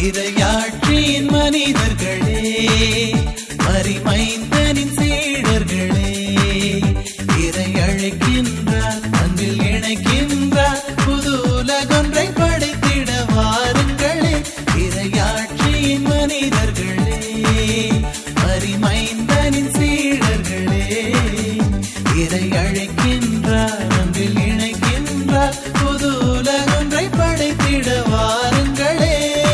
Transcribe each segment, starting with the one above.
இரையாட்சியின் மனிதர்களே மறிமைந்தனின் சீடர்களே இறை அழைக்கின்றார் அன்பில் இணைக்கின்றார் புது உலகொன்றை படைத்திட வாருங்களே இரையாட்சியின் மனிதர்களே மறிமைந்தனின் சீடர்களே இறை அழைக்கின்றார் அன்பில் இணைக்கின்றார் புது உலகொன்றை படைத்திட வாருங்களே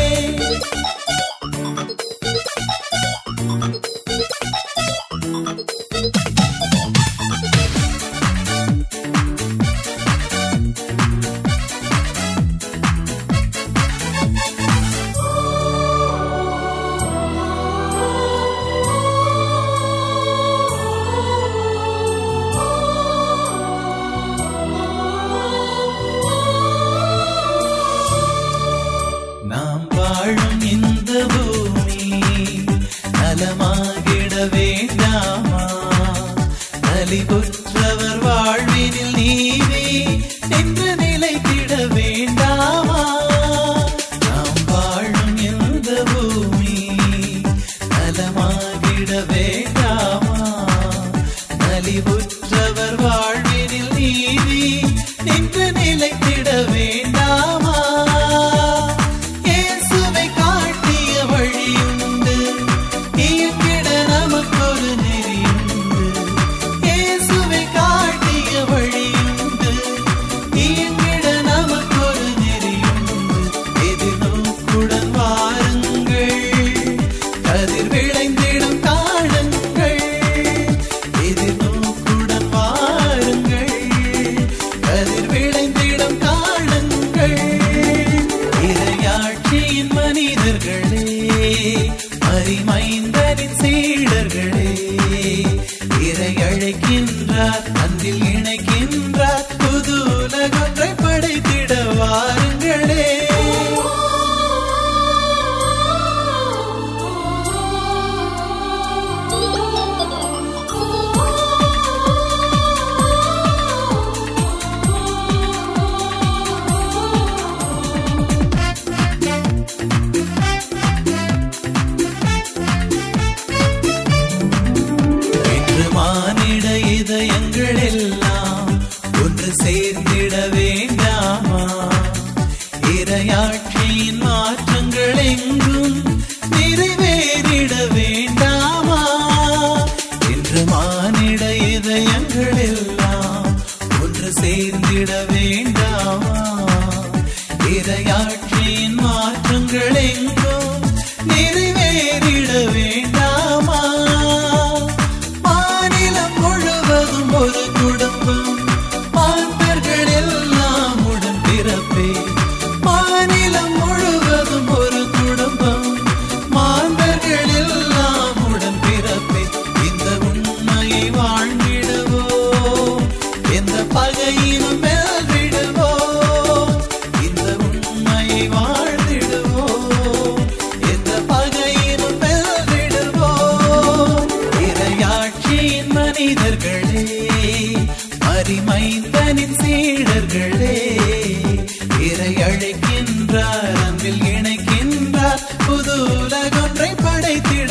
நாம் வாழும் இந்த பூமி நலமாகிட வேண்டாமா நலிபுற்றவர் வாழ்வினில் நீதி என்று நிலைத்திட வேண்டாமா நாம் வாழும் இந்த பூமி நலமாகிட வேண்டாமா நலிபுற்றவர் வாழ்வினில் நீதி நின்று நிலைத்திட வேண்டாமா இயேசுவை காட்டிய வழியுண்டு இயங்கிட நமக்கொரு நெறியுண்டு இயேசுவை காட்டிய வழியுண்டு இயங்கிட நமக்கொரு நெறியுண்டு எதிர்நோக்குடன் வாருங்கள் கதிர் விளைந்திடும் காணுங்கள் எதிர்நோக்குடன் வாருங்கள் கதிர் விளைந்திடும் காணுங்கள் இரையாட்சியின் மனிதர்களே மறிமைந்தரின் சீடர்களே இறை அழைக்கின்றார் அன்பில் இணைக்கின்றார் புது உலகொன்றை படைத்திட வாருங்களே இன்று மானிட இதயங்கள் எல்லாம் ஒன்று சேர்ந்திட வேண்டாமா இரையாட்சியின் மாற்றங்கள் எங்கும் நிறைவேறிட வேண்டாமா இன்று மானிட இதயங்கள் எல்லாம் ஒன்று சேர்ந்திட வேண்டாமா இரையாட்சியின் மாற்றங்கள் எங்கும் நிறைவேறிட வேண்டாமா மாநிலம் முழுவதும் ஒரு குடும்பம் மாந்தர்கள் எல்லாம் உடன் பிறப்பே மாநிலம் முழுவதும் ஒரு குடும்பம் மாந்தர்கள் எல்லாம் உடன் பிறப்பே இந்த உண்மையை வாழ்ந்திடுவோம் எந்த பகையினும் வெல்விடுவோம் இந்த உண்மையை வாழ்ந்திடுவோம் எந்த பகையினும் வெல்விடுவோம் இரையாட்சியின் மனிதர்களே மறிமைந்தனின் சீடர்களே இறை அழைக்கின்றார் அன்பில் இணைக்கின்றார் புது உலகொன்றை படைத்திட